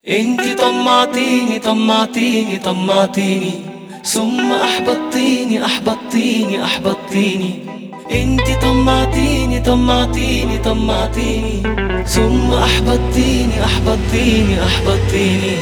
انت طمعتيني طمعتيني طمعتيني ثم احبطتيني احبطتيني احبطتيني انت طمعتيني طمعتيني طمعتيني ثم احبطتيني احبطتيني احبطتيني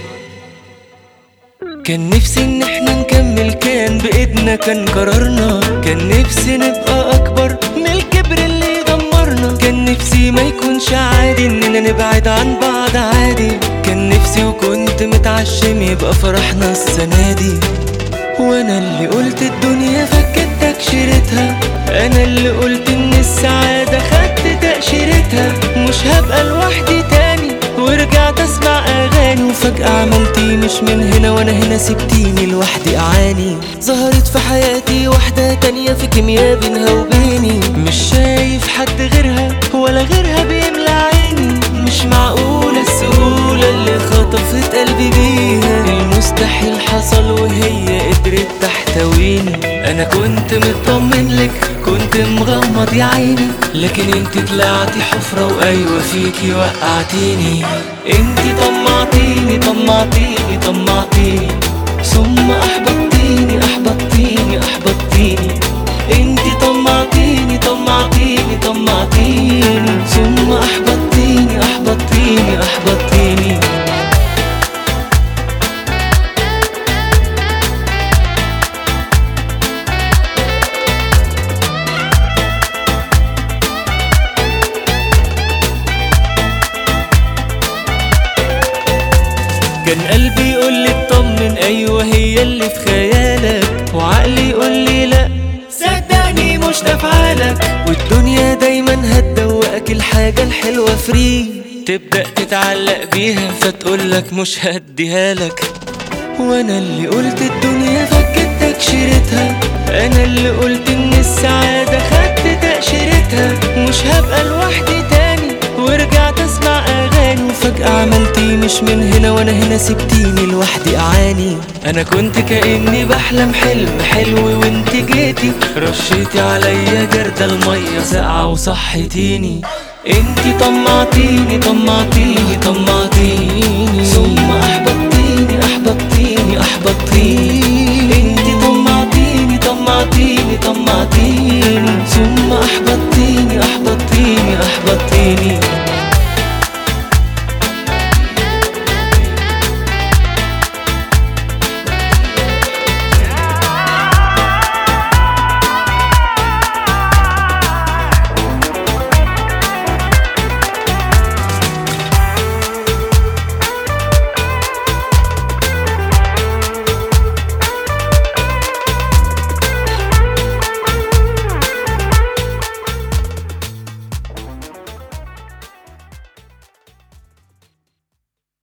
كان نفسي ان احنا نكمل كان بايدنا كان قرارنا كان نفسي نبقى اكبر من الكبر اللي دمرنا كان نفسي ما يكونش عادي اننا نبعد عن بعض عادي كان نفسي وكنت متعشم يبقى فرحنا السنة دي وانا اللي قلت الدنيا فكت تكشيرتها انا اللي قلت ان السعادة خدت تأشيرتها مش هبقى لوحدي تاني ورجعت اسمع اغاني وفجأة عملتي مش من هنا وانا هنا سبتيني لوحدي اعاني ظهرت في حياتي واحدة تانية في كيمياء بينها وبيني مش شايف حد غيرها ولا غيرها بيملى عيني مش معقولة السهولة اللي خطفت قلبي بيها المستحيل حصل وهي قدرت تحتويني انا كنت مطمن لك كنت مغمض يا عيني لكن انت طلعتي حفرة وايوه فيكي وقعتيني انت طمعتيني طمعتيني طمعتيني ثم احبطتيني احبطتيني احبطتيني انت طمعتيني طمعتيني طمعتيني ثم احبطتيني احبطتيني احبطتيني كان قلبي يقول لي اطمن ايوه هي اللي في خيالك وعقلي يقول لي لا صدقني مش ده فعالك والدنيا دايما هتدوقك الحاجة الحلوة فري تبدأ تتعلق بيها فتقولك مش هديها لك وانا اللي قلت الدنيا فكت تكشيرتها انا اللي قلت ان السعادة خدت تأشيرتها مش هبقى لوحدي تاني ورجعت اسمع اغاني وفجأة عملتي مش من هنا وانا هنا سبتيني لوحدي اعاني انا كنت كأني بحلم حلم حلو وانت جيتي رشيتي عليا جردة المية ساقعة وصحتيني انتي طمعتيني طمعتيني